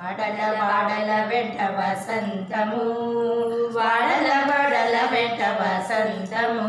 వాడల వాడల వెంట వసంతము వాడల వాడల వెంట వసంతము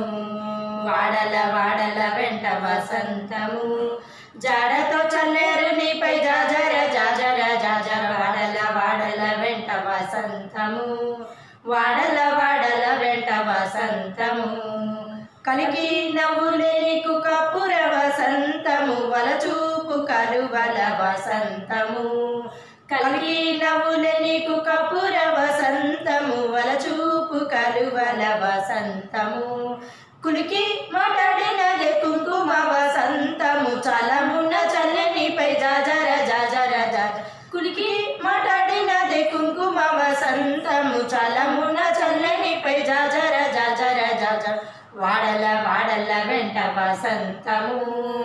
వాడల వాడల వెంట వసంతము జాడతో చల్లేరు నీపై జాజర జాజర జాజర వాడల వాడల వెంట వసంతము వాడల వాడల వెంట వసంతము కలికి నవ్వులే నీకు కప్పుర వసంతము వలచూపు కలువల వసంతము కలికి నవ్వులే నీకు కప్పుర వసంతము వలచూపు కలువల వసంతము కులికి మాట్లాడినదే కుంకుమ వసంతము చలమున్న చల్లనిపై జాజర జాజర జాజ కులికి మాట్లాడినదే కుంకుమ వసంతము చలమున్న చల్లనిపై జాజర జాజర జాజర వాడల వాడల వెంట వసంతము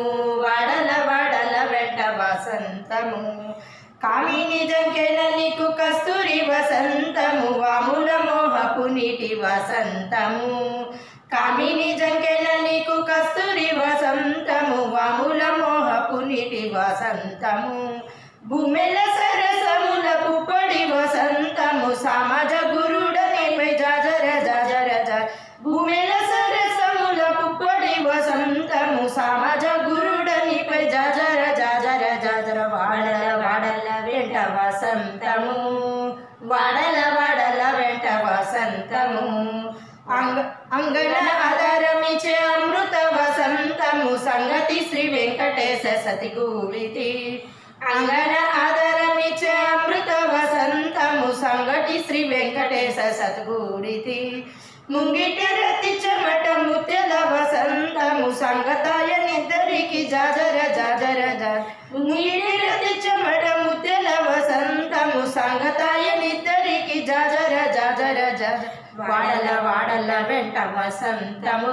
వాడల వాడల వెంట వసంతము కామిని జంకెన నీకు కస్తూరి వసంతము వాముల మోహపు నీటి వసంతము కామిని జంకెన నీకు కస్తూరి వసంతము వాముల మోహపు నీటి వసంతము భూమిల సరసముల పుప్పడి వసంతము సమాజ గురుడనిపై జాజర జాజర జా భూమిల సరసముల పుప్పడి వసంతము సమాజ గురుడనిపై జాజర జాజర జాజర వాడల వాడల వెంట వసంతము వాడల వాడల వెంట వసంతము అంగ అంగన ఆధారమిచే అమృత వసంతము సంగతి శ్రీ వెంకటేశ సతి గూడితి అంగన ఆధారమిచే అమృత వసంతము సంగటి శ్రీ వెంకటేశ సద్గూడితి ముంగిట రతి చెమట ముత్యల వసంతము సంగతాయ నిద్దరికి జాజర జాజర జా ముంగిట రతి చెమట ముత్యల వసంతము సంగతాయ నిద్దరికి జాజర జాజర జాజ వాడల వాడల వెంట వసంతము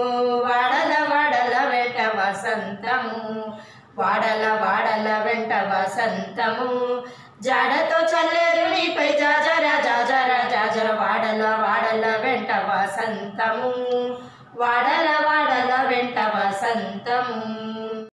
వాడల వాడల వెంట వసంతము వాడల వాడల వెంట వసంతము జాడతో చల్లేరు నీపై జాజర జాజర జాజర వాడల వాడల వెంట వసంతము వాడల వాడల వెంట వసంతము